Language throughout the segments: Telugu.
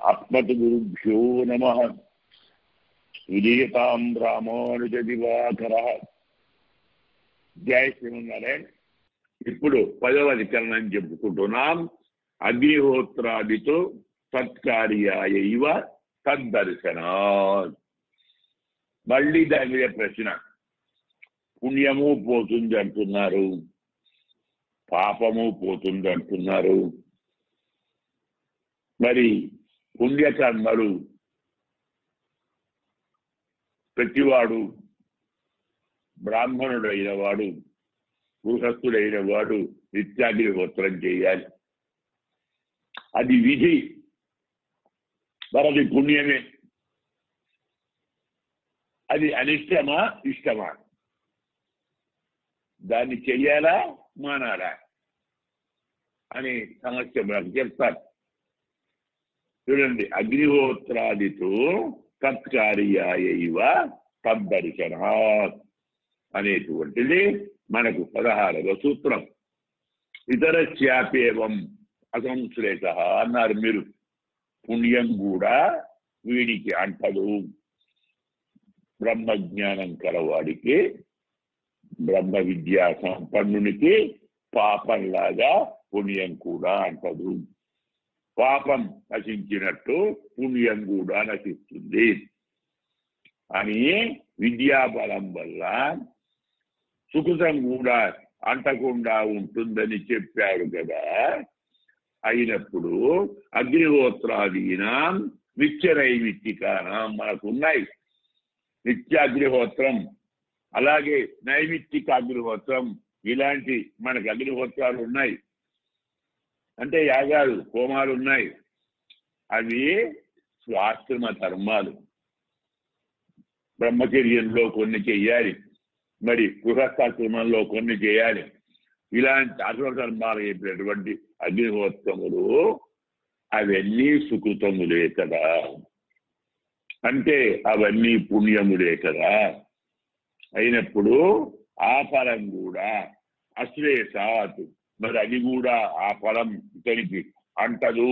ఆత్మగురుభ్యో నమ విజయతాం రామానుజ దివాకర జయ శ్రీమన్నారాయణ ఇప్పుడు పదవ అధికరణం చెప్పుకుంటున్నాం అగ్నిహోత్రాదితో సత్కార్యాయ ఇవ తద్దర్శనా మళ్ళీ దాని మీద ప్రశ్న పుణ్యము పోతుంది అంటున్నారు పాపము పోతుంది అంటున్నారు మరి పుణ్యకర్మలు ప్రతివాడు బ్రాహ్మణుడైన వాడు గృహస్థుడైన వాడు నిత్యాగ్నిహోత్రం చేయాలి అది విధి మరది పుణ్యమే అది అనిష్టమా ఇష్టమా దాన్ని చెయ్యాలా మానాలా అనే సమస్య మనకు చెప్తారు చూడండి అగ్నిహోత్రాదితో తత్కార్యాయ ఇవ తద్దర్శన అనేటువంటిది మనకు పదహారవ సూత్రం ఇతర శాపేవం అసంశ్లేష అన్నారు మీరు పుణ్యం కూడా వీడికి అంటదు బ్రహ్మజ్ఞానం కలవాడికి బ్రహ్మ విద్యా సంపన్నునికి పాపంలాగా పుణ్యం కూడా అంటదు పాపం నశించినట్టు పుణ్యం కూడా నశిస్తుంది అని విద్యాబలం వల్ల సుఖతం కూడా అంటకుండా ఉంటుందని చెప్పారు కదా అయినప్పుడు అగ్నిహోత్రాదీనాం నిత్యనైమిత్తికానం మనకున్నాయి నిత్యాగ్నిహోత్రం అలాగే నైమిత్తిక అగ్నిహోత్రం ఇలాంటి మనకు అగ్నిహోత్రాలు ఉన్నాయి అంటే యాగాలు హోమాలు ఉన్నాయి అవి స్వాశ్రమ ధర్మాలు బ్రహ్మచర్యంలో కొన్ని చెయ్యాలి మరి గృహస్థాశ్రమంలో కొన్ని చేయాలి ఇలాంటి ఆశ్రమ ధర్మాలు చెప్పినటువంటి అగ్నిహోత్రములు అవన్నీ సుకృతములే కదా అంటే అవన్నీ పుణ్యములే కదా అయినప్పుడు ఆ ఫలం కూడా అశ్రేషాత్ మరి అది కూడా ఆ ఫలం ఇతనికి అంటదు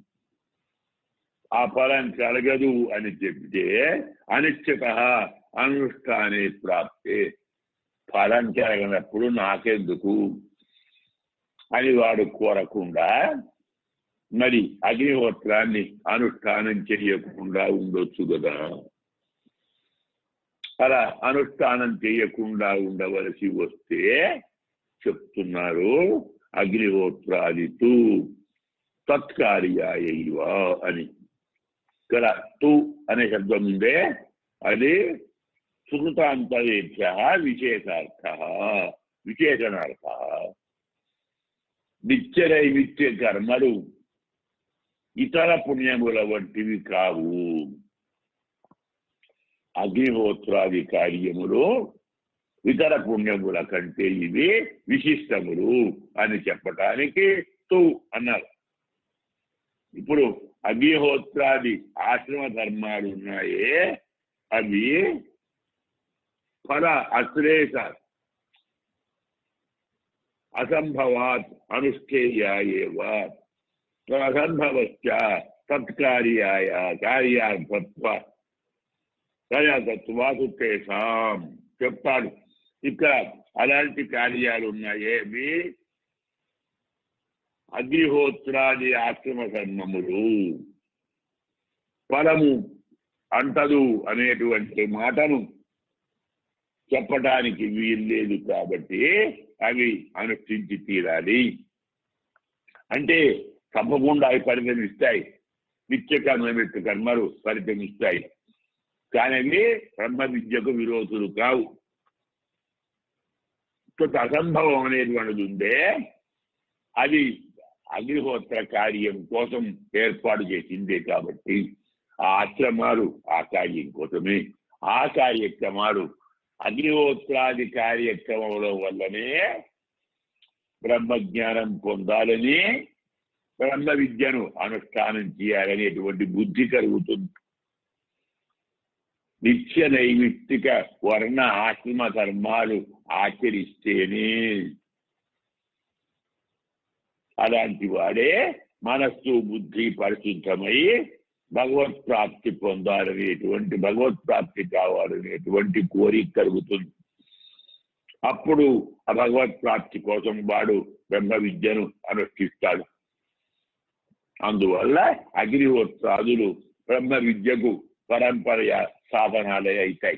ఆ ఫలం కలగదు అని చెప్తే అనిశ్చిత అనుష్ఠానే ప్రాప్తే ఫలం కలగనప్పుడు నాకెందుకు అని వాడు కోరకుండా మరి అగ్నిహోత్రాన్ని అనుష్ఠానం చేయకుండా ఉండొచ్చు కదా అలా అనుష్ఠానం చేయకుండా ఉండవలసి వస్తే చెప్తున్నారు అగ్నిహోత్రాదితు తత్కార్యాయ అని ఇక్కడ తు అనే శబ్దం ఉందే అది సుకృతాంతరేభ్య విశేషార్థ విశేషణార్థ నిత్యనైమిత్య కర్మలు ఇతర పుణ్యముల వంటివి కావు అగ్నిహోత్రాది కార్యములు ఇతర పుణ్యముల కంటే ఇవి విశిష్టములు అని చెప్పటానికి తు అన్నారు ఇప్పుడు అగ్నిహోత్రాది ఆశ్రమ ధర్మాలు ఉన్నాయే అవి ఫల అశ్లేష అసంభవాత్ అనుష్ఠేయాయేవ అసంభవశ్చ తత్కార్యాయ కార్యార్థత్వ కార్యతత్వాసు తేషాం చెప్తాడు ఇక్కడ అలాంటి కార్యాలు ఉన్నాయేమి అగ్నిహోత్రాది ఆశ్రమ కర్మములు ఫలము అంటదు అనేటువంటి మాటను చెప్పటానికి వీల్లేదు కాబట్టి అవి అనుష్ఠించి తీరాలి అంటే తప్పకుండా అవి పరిగణిస్తాయి నిత్య కర్మ నిత్య కర్మలు పరిగణిస్తాయి కానీ అవి బ్రహ్మ విద్యకు విరోధులు కావు అసంభవం అనేటువంటిది ఉందే అది అగ్నిహోత్ర కార్యం కోసం ఏర్పాటు చేసిందే కాబట్టి ఆ ఆశ్రమాలు ఆ కార్యం కోసమే ఆ కార్యక్రమాలు అగ్నిహోత్రాది కార్యక్రమముల వల్లనే బ్రహ్మజ్ఞానం పొందాలని బ్రహ్మ విద్యను అనుష్ఠానం చేయాలనేటువంటి బుద్ధి కలుగుతుంది నిత్య నైమిత్తిక వర్ణ ఆశ్రమ ధర్మాలు ఆచరిస్తేనే అలాంటి వాడే మనస్సు బుద్ధి పరిశుద్ధమై భగవత్ ప్రాప్తి పొందాలనేటువంటి భగవత్ ప్రాప్తి కావాలనేటువంటి కోరిక కలుగుతుంది అప్పుడు ఆ భగవత్ ప్రాప్తి కోసం వాడు బ్రహ్మ విద్యను అనుష్ఠిస్తాడు అందువల్ల అగ్నిహోత్రాదులు బ్రహ్మ విద్యకు పరంపర సాధనాలే అవుతాయి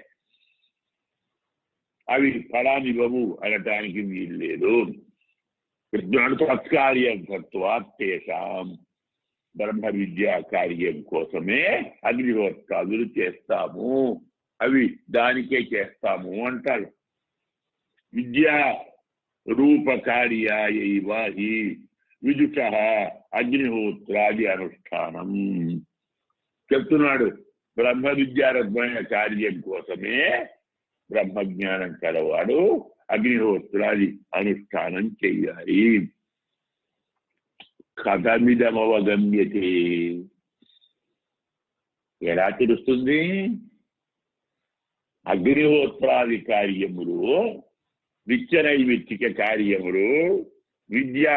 అవి ఫలానివ్వవు అనటానికి వీలు లేదు విజ్ఞాన తత్కార్యం తత్వాత్తేషాం బ్రహ్మ విద్యా కార్యం కోసమే అగ్నిహోత్రాదులు చేస్తాము అవి దానికే చేస్తాము అంటారు విద్యా రూపకార్యాయైవ హి విదుష అగ్నిహోత్రాది అనుష్ఠానం చెప్తున్నాడు బ్రహ్మ విద్యారత్మైన కార్యం కోసమే బ్రహ్మజ్ఞానం కలవాడు అగ్నిహోత్రాది అనుష్ఠానం చెయ్యాలి కథమిదమవగమ్యతే ఎలా తెలుస్తుంది అగ్నిహోత్రాది కార్యములు నిత్యనైమిత్తిక కార్యములు విద్యా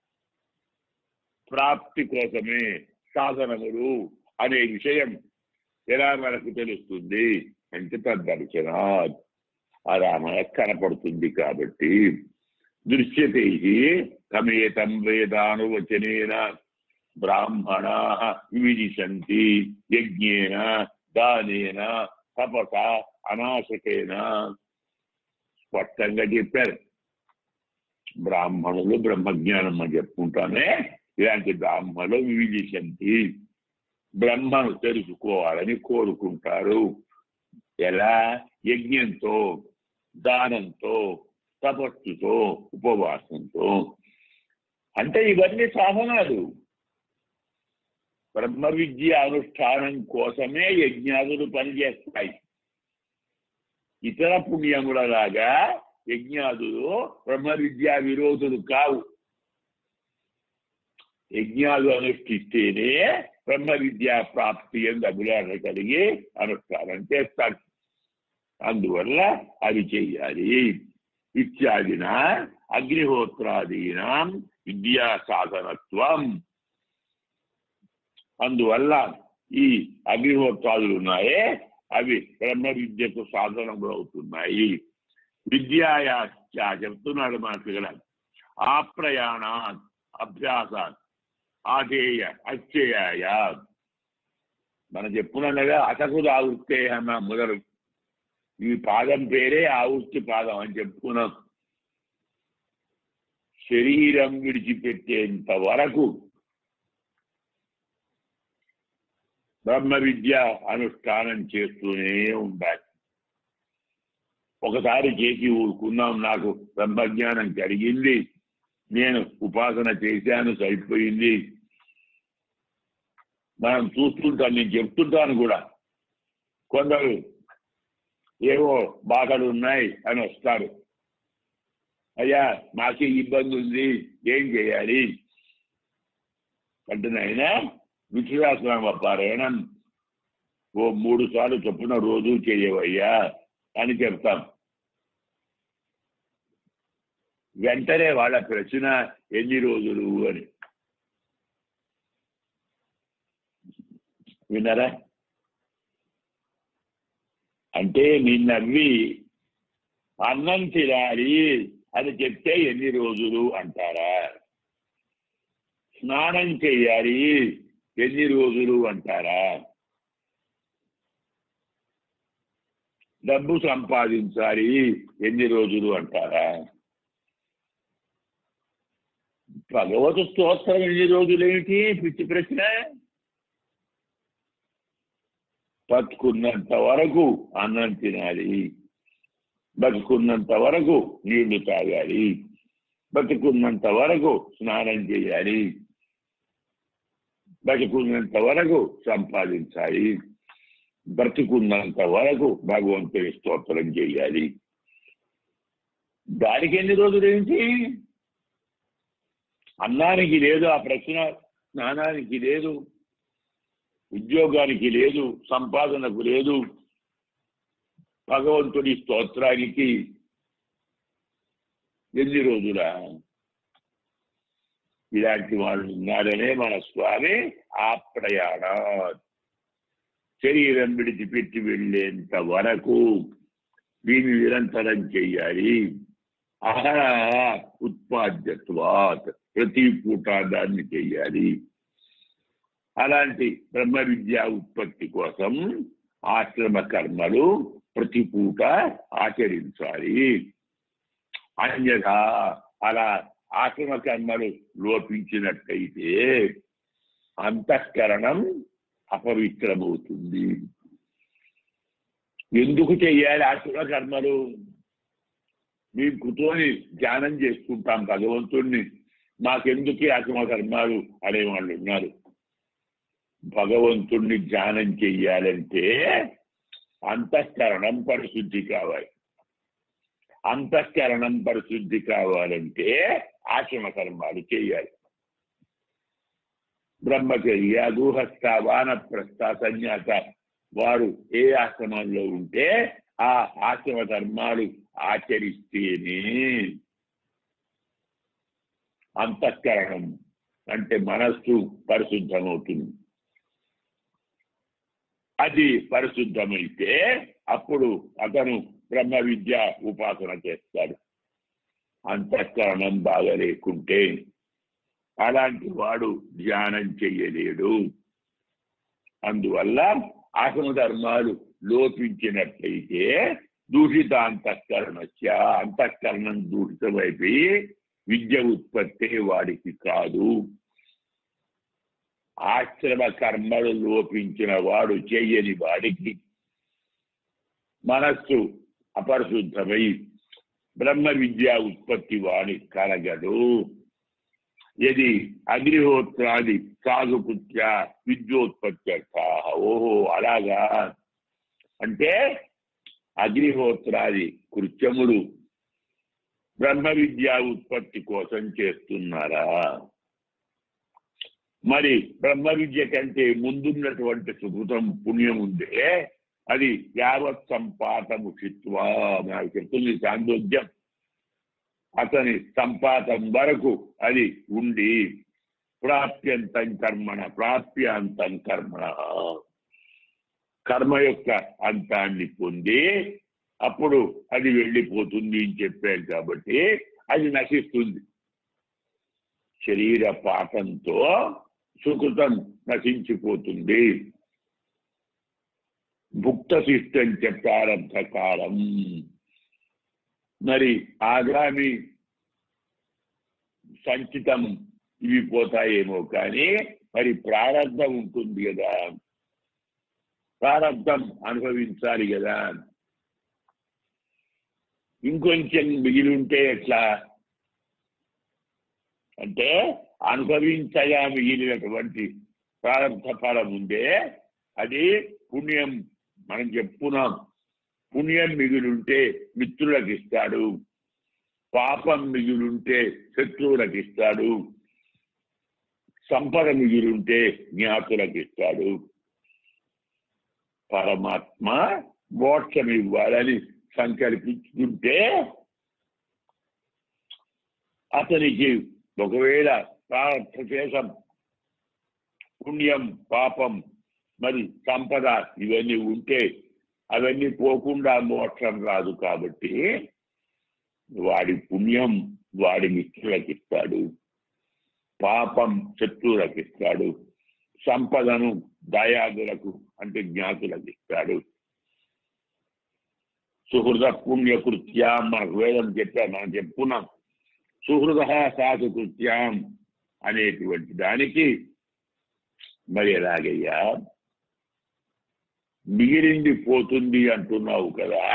ప్రాప్తి కోసమే సాధనములు అనే విషయం ఎలా మనకు తెలుస్తుంది అంటే తద్దర్శనాత్ అలా మనకు కనపడుతుంది కాబట్టి దృశ్యతే తమేతం వేదానువచనేన బ్రాహ్మణా వివిదిశంతి యజ్ఞేన దానేన తపస అనాశకేన స్పష్టంగా చెప్పారు బ్రాహ్మణులు బ్రహ్మజ్ఞానం అని చెప్పుకుంటానే ఇలాంటి బ్రాహ్మణులు వివిదిశంతి బ్రహ్మను తెలుసుకోవాలని కోరుకుంటారు ఎలా యజ్ఞంతో దానంతో తపస్సుతో ఉపవాసంతో అంటే ఇవన్నీ సాధనాలు బ్రహ్మ విద్య అనుష్ఠానం కోసమే యజ్ఞాదులు పనిచేస్తాయి ఇతర పుణ్యములలాగా యజ్ఞాదులు బ్రహ్మ విద్యా విరోధులు కావు యజ్ఞాలు అనుష్ఠిస్తేనే బ్రహ్మ విద్యా ప్రాప్తి ఎందు అభిలాష కలిగి అనుష్ఠానం చేస్తాడు అందువల్ల అవి చెయ్యాలి ఇత్యాదిన అగ్నిహోత్రాదీనాం విద్యా సాధనత్వం అందువల్ల ఈ అగ్నిహోత్రాదులు ఉన్నాయే అవి బ్రహ్మ విద్యకు సాధనములు అవుతున్నాయి విద్యాయా చెప్తున్నాడు మనకు ఇక్కడ ఆ ప్రయాణాత్ అభ్యాసాత్ ఆధేయ అచ్చేయాయ మనం చెప్పుకున్నాగా అసకు ఆవృత్తే అన్న మొదలు ఈ పాదం పేరే ఆవృత్తి పాదం అని చెప్పుకున్నాం శరీరం విడిచిపెట్టేంత వరకు బ్రహ్మ విద్య అనుష్ఠానం చేస్తూనే ఉండాలి ఒకసారి చేసి ఊరుకున్నాం నాకు బ్రహ్మజ్ఞానం కలిగింది నేను ఉపాసన చేశాను సరిపోయింది మనం చూస్తుంటాం నేను చెప్తుంటాను కూడా కొందరు ఏవో బాధలు ఉన్నాయి అని వస్తారు అయ్యా మాకే ఇబ్బంది ఉంది ఏం చేయాలి అంటే నాయన విశ్వాసనామ పారాయణం ఓ మూడు సార్లు చొప్పున రోజు చేయవయ్యా అని చెప్తాం వెంటనే వాళ్ళ ప్రశ్న ఎన్ని రోజులు అని విన్నారా అంటే నిన్నవి అన్నం తినాలి అని చెప్తే ఎన్ని రోజులు అంటారా స్నానం చేయాలి ఎన్ని రోజులు అంటారా డబ్బు సంపాదించాలి ఎన్ని రోజులు అంటారా భగవత్ స్తోత్రం ఎన్ని రోజులు ఏమిటి పిచ్చి ప్రశ్న బతుకున్నంత వరకు అన్నం తినాలి బతుకున్నంత వరకు నీళ్లు తాగాలి బతుకున్నంత వరకు స్నానం చేయాలి బతుకున్నంత వరకు సంపాదించాలి బ్రతుకున్నంత వరకు భగవంతుని స్తోత్రం చేయాలి దానికి ఎన్ని రోజులు ఏంటి అన్నానికి లేదు ఆ ప్రశ్న స్నానానికి లేదు ఉద్యోగానికి లేదు సంపాదనకు లేదు భగవంతుడి స్తోత్రానికి ఎన్ని రోజులా ఇలాంటి వాళ్ళు ఉన్నారనే మన స్వామి ఆ ప్రయాణ శరీరం విడిచిపెట్టి వెళ్ళేంత వరకు దీన్ని నిరంతరం చెయ్యాలి ఆహార ఉత్పాద్యత్వాత్ ప్రతి పూట దాన్ని చెయ్యాలి అలాంటి బ్రహ్మ విద్యా ఉత్పత్తి కోసం ఆశ్రమ కర్మలు ప్రతి పూట ఆచరించాలి అన్యథా అలా ఆశ్రమ కర్మలు లోపించినట్టయితే అంతఃకరణం అపవిత్రమవుతుంది ఎందుకు చెయ్యాలి ఆశ్రమ కర్మలు మేము కూర్చొని ధ్యానం చేసుకుంటాం భగవంతుణ్ణి మాకెందుకు ఆశ్రమ కర్మాలు అనేవాళ్ళు ఉన్నారు భగవంతుణ్ణి ధ్యానం చెయ్యాలంటే అంతఃకరణం పరిశుద్ధి కావాలి అంతఃకరణం పరిశుద్ధి కావాలంటే ఆశ్రమ కర్మాలు చేయాలి బ్రహ్మచర్య గృహస్థ వానప్రస్థ సన్యాస వారు ఏ ఆశ్రమంలో ఉంటే ఆ ఆశ్రమ ధర్మాలు ఆచరిస్తేనే అంతఃకరణం అంటే మనస్సు పరిశుద్ధమవుతుంది అది పరిశుద్ధమైతే అప్పుడు అతను బ్రహ్మ విద్య ఉపాసన చేస్తాడు అంతఃకరణం బాగా లేకుంటే అలాంటి వాడు ధ్యానం చెయ్యలేడు అందువల్ల ఆసన ధర్మాలు లోపించినట్లయితే దూషిత అంతఃకరణస్య అంతఃకరణం దూషితమైపోయి విద్య ఉత్పత్తి వాడికి కాదు ఆశ్రమ కర్మలు లోపించిన వాడు చెయ్యని వాడికి మనస్సు అపరిశుద్ధమై బ్రహ్మ విద్యా ఉత్పత్తి వాడి కలగదు యది అగ్నిహోత్రాది సాగుపుత్య విద్యోత్పత్తి ఓహో అలాగా అంటే అగ్నిహోత్రాది కృత్యములు బ్రహ్మ విద్యా ఉత్పత్తి కోసం చేస్తున్నారా మరి బ్రహ్మ విద్య కంటే ముందున్నటువంటి సుకృతం పుణ్యం ఉందే అది యావత్ సంపాతము చిత్వా నాకు చెప్తుంది సాందోగ్యం అతని సంపాతం వరకు అది ఉండి ప్రాప్యంతం కర్మణ ప్రాప్యాంతం కర్మణ కర్మ యొక్క అంతాన్ని పొంది అప్పుడు అది వెళ్ళిపోతుంది అని చెప్పారు కాబట్టి అది నశిస్తుంది శరీర పాఠంతో సుకృతం నశించిపోతుంది భుక్త శిష్టం ప్రారంభ కాలం మరి ఆగామి సంచితం ఇవి పోతాయేమో కానీ మరి ప్రారంభం ఉంటుంది కదా ప్రారంభం అనుభవించాలి కదా ఇంకొంచెం మిగిలి ఉంటే ఎట్లా అంటే అనుభవించగా మిగిలినటువంటి ప్రారంభ ఫలం ఉందే అది పుణ్యం మనం చెప్పుకున్నాం పుణ్యం మిగులుంటే మిత్రులకు ఇస్తాడు పాపం మిగులుంటే శత్రువులకు ఇస్తాడు సంపద మిగులుంటే జ్ఞాతులకు ఇస్తాడు పరమాత్మ మోక్షం ఇవ్వాలని సంకల్పించుకుంటే అతనికి ఒకవేళ ప్రార్థ చేసం పుణ్యం పాపం మరి సంపద ఇవన్నీ ఉంటే అవన్నీ పోకుండా మోక్షం రాదు కాబట్టి వాడి పుణ్యం వాడి మిత్రులకు ఇస్తాడు పాపం శత్రువులకు ఇస్తాడు సంపదను దయాదులకు అంటే జ్ఞాతులకు ఇస్తాడు సుహృద పుణ్యకృత్యాం మనకు వేదం చెప్పా మనం చెప్పుకున్నాం సుహృద సాధు కృత్యాం అనేటువంటి దానికి మరి ఎలాగయ్యా మిగిలింది పోతుంది అంటున్నావు కదా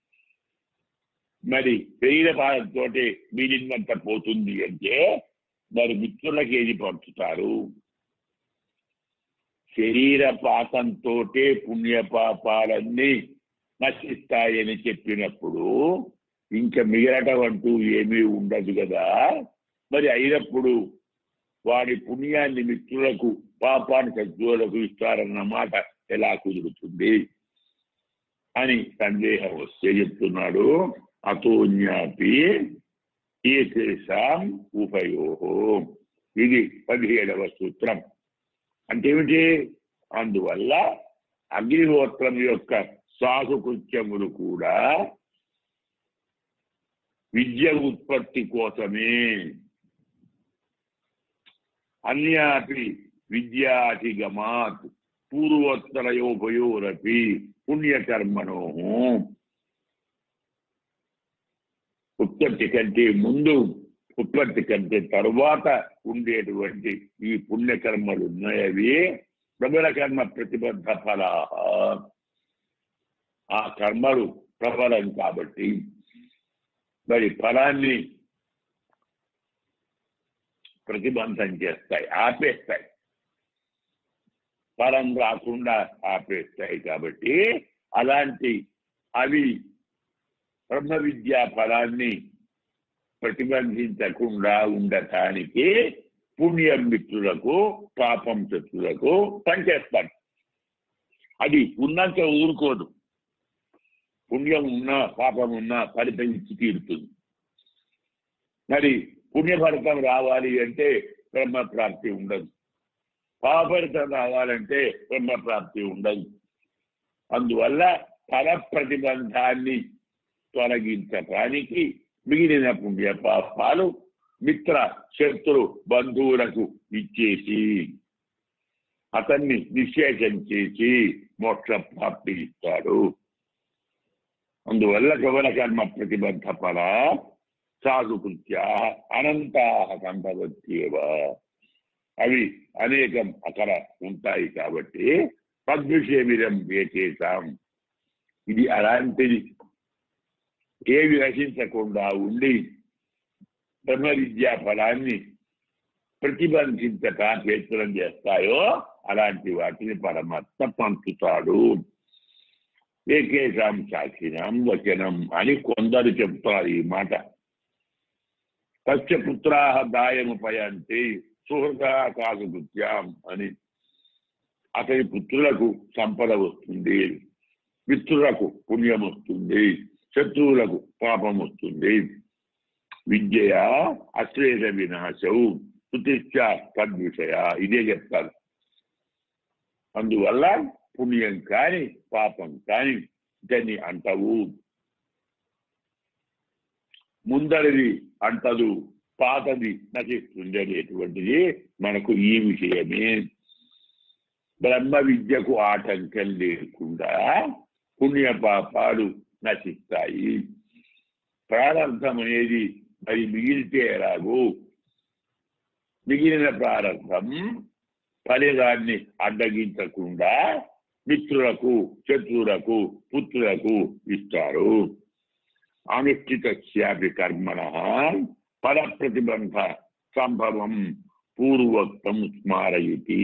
మరి శరీర భారంతో మిగిలిందంత పోతుంది అంటే మరి మిత్రులకు ఏది పంచుతారు శరీర పాతంతో పుణ్య పాపాలన్నీ నశిస్తాయని చెప్పినప్పుడు ఇంకా మిగలటం అంటూ ఏమీ ఉండదు కదా మరి అయినప్పుడు వాడి పుణ్యాన్ని మిత్రులకు పాపాన్ని శత్రువులకు ఇస్తారన్న మాట ఎలా కుదురుతుంది అని సందేహం వస్తే చెప్తున్నాడు అతోన్యాపి ఏతేషాం ఉభయోహో ఇది పదిహేడవ సూత్రం అంటే ఏమిటి అందువల్ల అగ్నిహోత్రం యొక్క సాహుకృత్యములు కూడా విద్య ఉత్పత్తి కోసమే అన్యాపి విద్యాధిగమాత్ పూర్వోత్తరయోపయోరపి పుణ్యకర్మణో ఉత్పత్తి కంటే ముందు ఉత్పత్తి కంటే తరువాత ఉండేటువంటి ఈ పుణ్యకర్మలు ఉన్నాయవి ప్రబల కర్మ ప్రతిబద్ధ ఫలా ఆ కర్మలు ప్రబలం కాబట్టి మరి ఫలాన్ని ప్రతిబంధం చేస్తాయి ఆపేస్తాయి ఫలం రాకుండా ఆపేస్తాయి కాబట్టి అలాంటి అవి బ్రహ్మ విద్యా ఫలాన్ని ప్రతిబంధించకుండా ఉండటానికి పుణ్యం మిత్రులకు పాపం శత్రులకు పనిచేస్తాడు అది ఉన్నంత ఊరుకోదు పుణ్యం ఉన్నా పాపం ఉన్నా ఫలితం ఇచ్చి తీరుతుంది మరి పుణ్యఫలితం రావాలి అంటే బ్రహ్మ ప్రాప్తి ఉండదు పాపఫలితం రావాలంటే బ్రహ్మ ప్రాప్తి ఉండదు అందువల్ల ఫల ప్రతిబంధాన్ని తొలగించటానికి మిగిలిన పుణ్య పాపాలు మిత్ర శత్రు బంధువులకు ఇచ్చేసి అతన్ని నిశ్శేషం చేసి మోక్ష ప్రాప్తి ఇస్తాడు అందువల్ల కవల కర్మ ప్రతిబద్ధ ఫల సాధుకృత్య అనంతా సంభవత్యేవ అవి అనేకం అక్కడ ఉంటాయి కాబట్టి తద్విషయమిరం వేచేసాం ఇది అలాంటిది ఏవి రచించకుండా ఉండి బ్రహ్మ విద్యా ఫలాన్ని ప్రతిబంధించక ప్రయత్నం చేస్తాయో అలాంటి వాటిని పరమాత్మ పంచుతాడు ఏకేశాం సాక్షినాం వచనం అని కొందరు చెప్తారు ఈ మాట తస్య పుత్రాహ దాయముపయంతి సుహృద కాకృత్యాం అని అతని పుత్రులకు సంపద వస్తుంది మిత్రులకు పుణ్యం వస్తుంది శత్రువులకు పాపం వస్తుంది విద్య అశ్రేష వినాశవు శృతిశ్చ తద్విషయ ఇదే చెప్తారు అందువల్ల పుణ్యం కాని పాపం కాని దాన్ని అంటవు ముందరిది అంటదు పాతది నశిస్తుంది అనేటువంటిది మనకు ఈ విషయమే బ్రహ్మ విద్యకు ఆటంకం లేకుండా పుణ్య పాపాలు నశిస్తాయి ప్రారంభం అనేది మరి మిగిలితే ఎలాగో మిగిలిన ప్రారంభం ఫలితాన్ని అడ్డగించకుండా మిత్రులకు శత్రువులకు పుత్రులకు ఇస్తారు అనుష్ఠితస్యాపి కర్మణ ఫల ప్రతిబంధ సంభవం పూర్వోక్తం స్మారయతి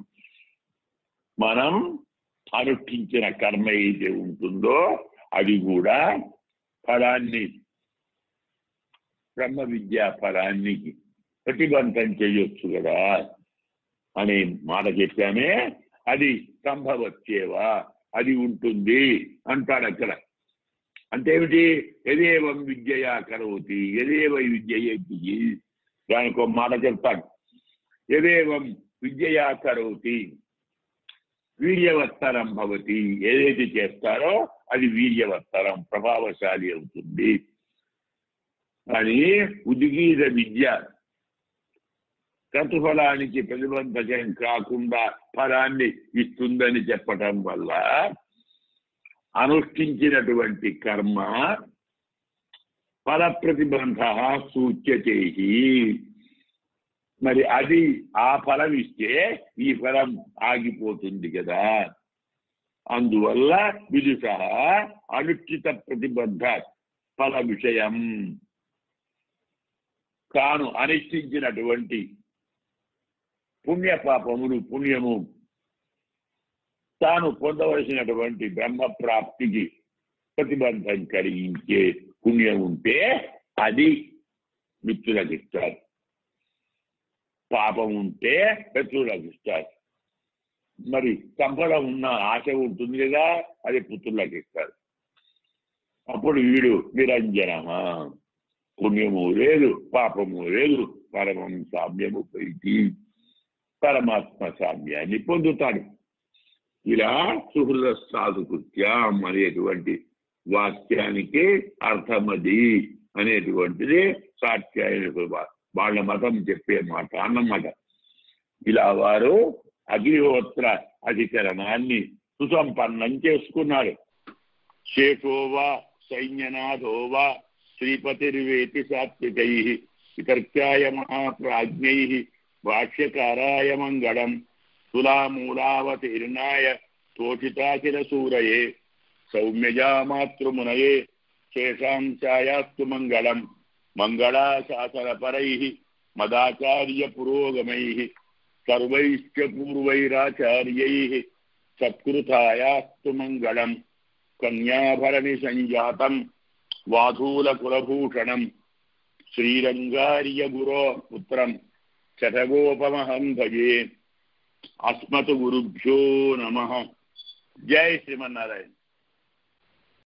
మనం అనుష్ఠించిన కర్మ ఏది ఉంటుందో అది కూడా ఫలాన్ని బ్రహ్మ విద్యా ఫలాన్ని ప్రతిబంధం చేయొచ్చు కదా అనే మాట చెప్పామే అది సంభవచ్చేవా అది ఉంటుంది అంటాడు అక్కడ అంతేమిటి ఎదేవం విద్యయా కరోతి ఎదేవ విద్యయేతి దానికి ఒక మాట చెప్తాడు ఎదేవం విద్యయా కరోతి వీర్యవత్తరం భవతి ఏదైతే చేస్తారో అది వీర్యవత్తరం ప్రభావశాలి అవుతుంది కానీ ఉద్గీత విద్య ప్రతిఫలానికి ప్రతిబంధకం కాకుండా ఫలాన్ని ఇస్తుందని చెప్పటం వల్ల అనుష్ఠించినటువంటి కర్మ ఫల ప్రతిబంధ సూచ్యతే మరి అది ఆ ఫలం ఇస్తే ఈ ఫలం ఆగిపోతుంది కదా అందువల్ల విదుష అనుష్ఠిత ప్రతిబద్ధ ఫల విషయం తాను అనుష్ఠించినటువంటి పుణ్య పాపములు పుణ్యము తాను పొందవలసినటువంటి బ్రహ్మ ప్రాప్తికి ప్రతిబంధం కలిగించే పుణ్యం ఉంటే అది మిత్రులకు ఇస్తారు పాపం ఉంటే శత్రువులకు ఇస్తారు మరి సంపద ఉన్న ఆశ ఉంటుంది కదా అది పుత్రులకు ఇస్తారు అప్పుడు వీడు నిరంజనమా పుణ్యము లేదు పాపము లేదు పరమం సామ్యము ప్రీతి పరమాత్మ సామ్యాన్ని పొందుతాడు ఇలా సుహృద సాధుకృత్యం అనేటువంటి వాక్యానికి అర్థమది అనేటువంటిది సాత్యాయన వాళ్ళ మతం చెప్పే మాట అన్నమాట ఇలా వారు అగ్నిహోత్ర అధికరణాన్ని సుసంపన్నం చేసుకున్నారు శేషోవా సైన్యనాథోవా శ్రీపతిర్వేతి సాత్వికై వితర్కాయ మహాప్రాజ్ఞై భాష్యకారాయ మంగళం తులామూలావతీర్ణాయ తోషితాఖిల సూరయే సౌమ్యజామాతృమునయే శేషాం ఛాయాస్తు మంగళం మంగళాశాసనపరై మదాచార్య పురోగమై సర్వైశ్చ పూర్వైరాచార్యై సత్కృతాయాస్తు మంగళం కన్యాభరణి సంజాతం వాధూలకులభూషణం శ్రీరంగార్య గురో పుత్రం శతగోపమహం భజే అస్మత్ గురుభ్యో నమ జై శ్రీమన్నారాయణ